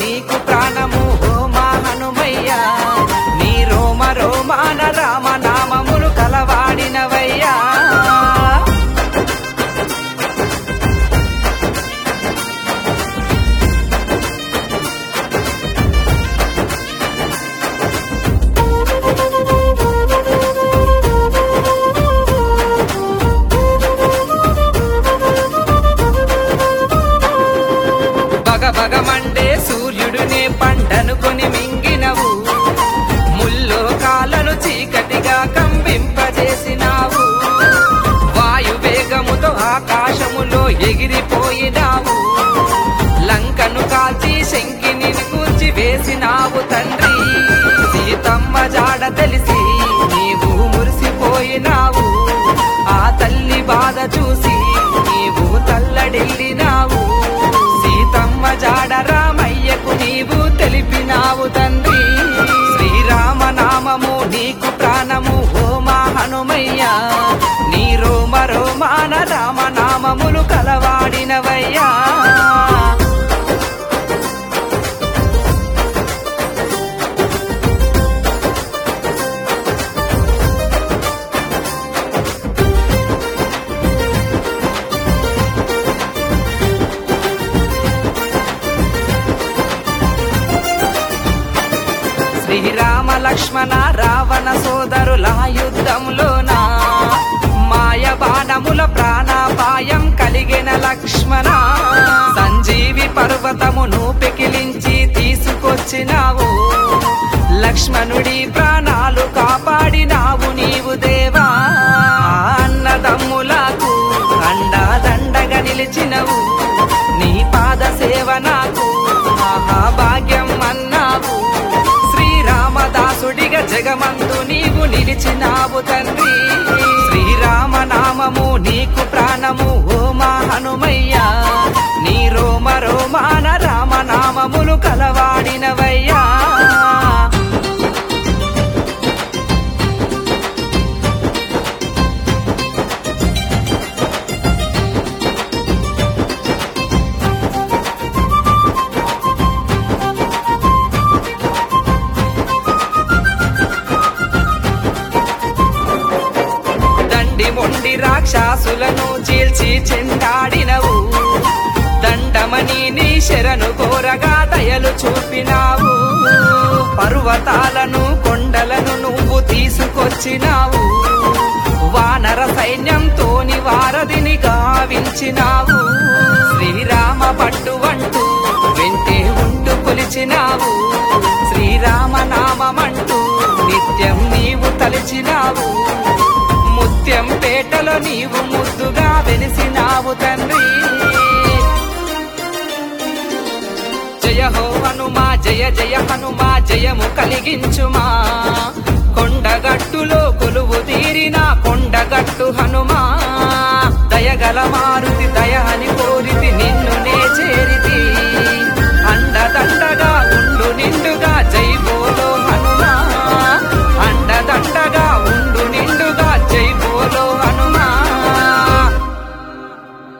నీకు ప్రాణము ఓ మా హనుమయ్యా నీ రోమ రోమాన రామ నామములు కలవాడినవయ్యా బగ బగమండే సూర్యుడునే పండనుకొని మింగినవు ముల్లో కాలను చీకటిగా కంబింపజేసినావు వాయు వేగముతో ఆకాశములో ఎగిరిపోయినావు లంకను కాల్చి శంకిని కూర్చి వేసినావు తండ్రి సీతమ్మ జాడ తెలిసి నీవు మురిసిపోయినావు ఆ తల్లి బాధ చూసి నీవు తల్లడిల్లినావు సీతమ్మ జాడ రామయ్యకు నీవు తెలిపినావు తండ్రి శ్రీరామ నామము నీకు ప్రాణము ఓ మా హనుమయ్యా నీ రోమ రోమాన రామ నామములు కలవాడినవయ్యా శ్రీరామ లక్ష్మణ రావణ సోదరుల యుద్ధంలోన మాయ బాణముల ప్రాణాపాయం కలిగిన లక్ష్మణ సంజీవి పర్వతమును పెకిలించి తీసుకొచ్చినావు లక్ష్మణుడి ప్రాణాలు కాపాడినావు నీవు దేవా ఆ అన్నదమ్ములకు అండాదండగా నిలిచినవు నీ పాద సేవ నాకు మహాభాగ్యం అన్నావు శ్రీరామదాసుడిగా జగమందు నీవు నిలిచినావు తండ్రి శ్రీరామ నామము నీకు ప్రాణము ఓ మా హనుమయ్యా నీ రోమ రోమాన రామ నామములు కలవాడినవయ్యా దండి మొండి రాక్షసులను చీల్చి చెండాడినవు దండమని నీ శరణు కోరగా దయలు చూపినావు పర్వతాలను కొండలను నువ్వు తీసుకొచ్చినావు వానర సైన్యంతోని వారధిని గావించినావు శ్రీరామ పట్టు వంటూ వెంటే ఉంటూ కొలిచినావు శ్రీరామ నామమంటూ నిత్యం నీవు తలిచినావు ముత్యం పేటలో నీవు ముద్దుగా వెలిసినావు తండ్రి జయ హో హనుమా జయ జయ హనుమా జయము కలిగించుమా కొండగట్టులో కొలువు తీరిన కొండగట్టు హనుమా దయగల మారుతి దయ అని